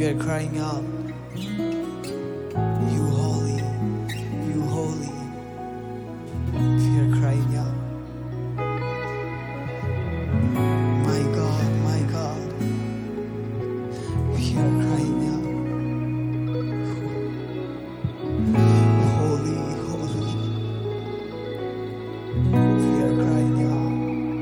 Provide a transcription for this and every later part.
are crying out, You holy, you holy. We are crying out, My God, my God. We are crying out, Holy, holy. We are crying out.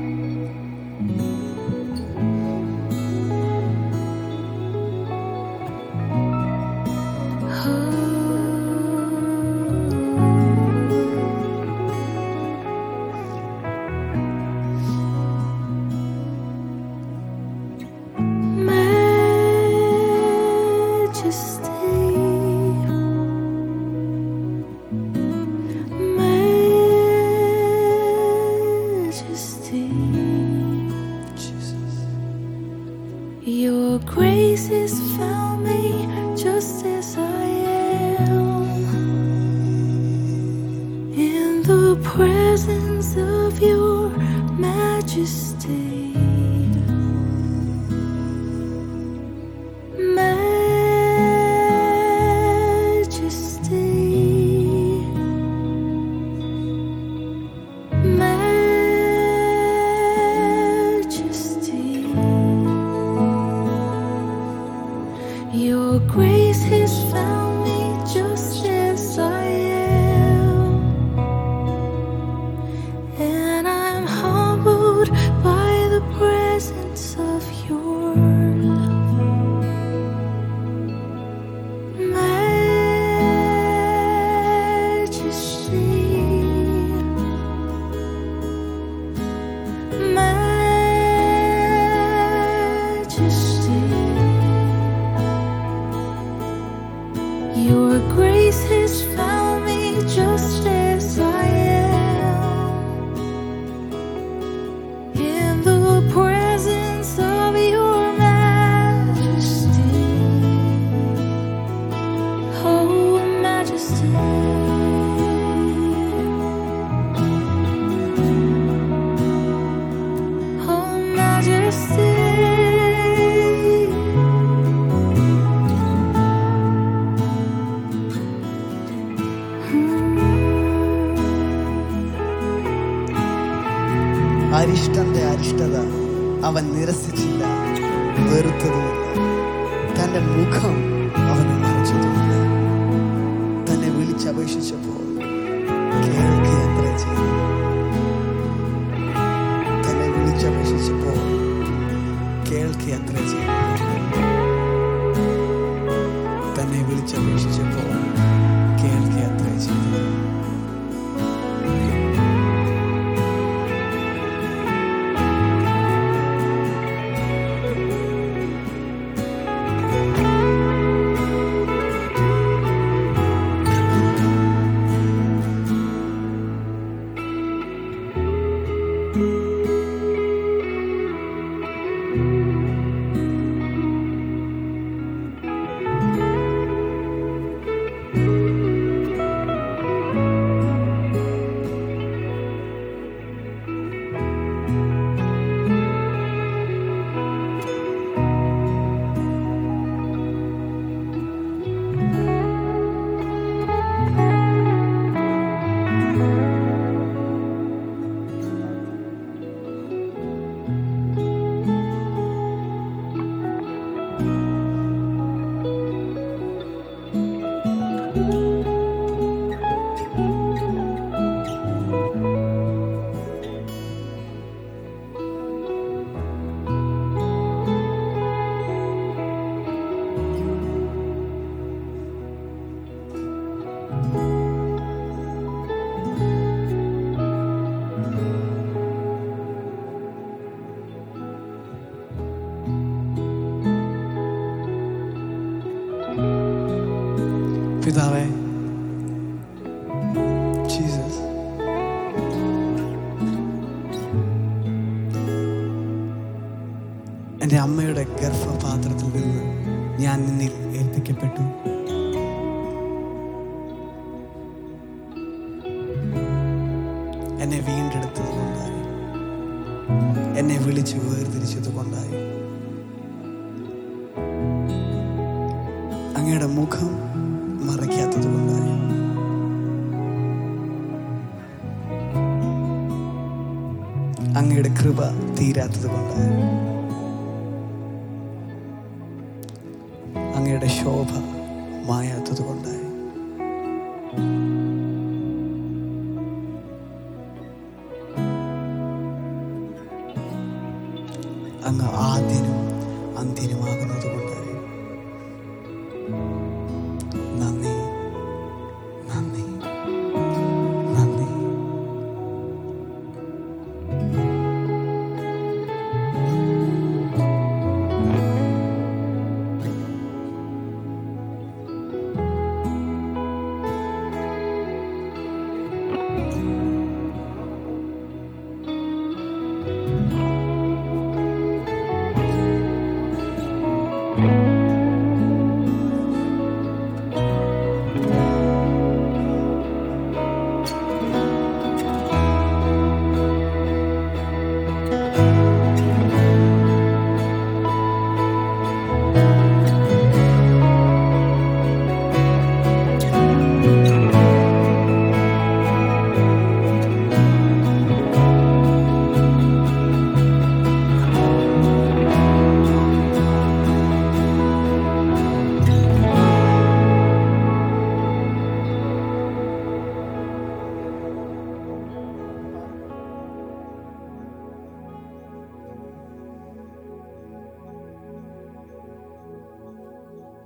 Jesus. Your grace has found me just as I am. In the presence of your majesty. Majesty. Majesty. Your grace has found me just as I am. And I'm humbled by the presence of your love. Majesty. Majesty. Your grace has found me just as I am. In the presence of your majesty. Oh, majesty. Oh, majesty. അരിഷ്ടന്റെ അരിഷ്ടത അവൻ നിരസിച്ചില്ല വെറുത്തതുമില്ല തന്റെ മുഖം അവന് മറച്ചതുമില്ല തന്നെ വിളിച്ചപേക്ഷിച്ചപ്പോൾ കേൾക്കുകയത്ര ചെയ്തു തന്നെ വിളിച്ചപേക്ഷിച്ചപ്പോൾ കേൾക്കുകയത്ര ചെയ്തു തന്നെ വിളിച്ചപേക്ഷിച്ചപ്പോൾ കേൾക്കുകയത്ര ചെയ്തു പിതാവേ ജീസസ് എൻ്റെ അമ്മയുടെ ഗർഭപാത്രത്തിൽ നിന്ന് ഞാൻ നിന്നിൽ ഏൽപ്പിക്കപ്പെട്ടു എന്നെ വീണ്ടെടുത്തത് കൊണ്ടായി എന്നെ വിളിച്ച് വേർതിരിച്ചത് കൊണ്ടായി അങ്ങയുടെ മുഖം മറയ്ക്കാത്തത് കൊണ്ടായി അങ്ങയുടെ കൃപ തീരാത്തത് കൊണ്ടായി അങ്ങയുടെ ശോഭ മായാത്തത് കൊണ്ടായി അങ്ങ് ആദ്യനും അന്ത്യനുമാകുന്നത് കൊണ്ടായി നന്ദി നന്ദി നന്ദി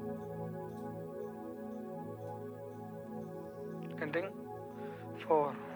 ending four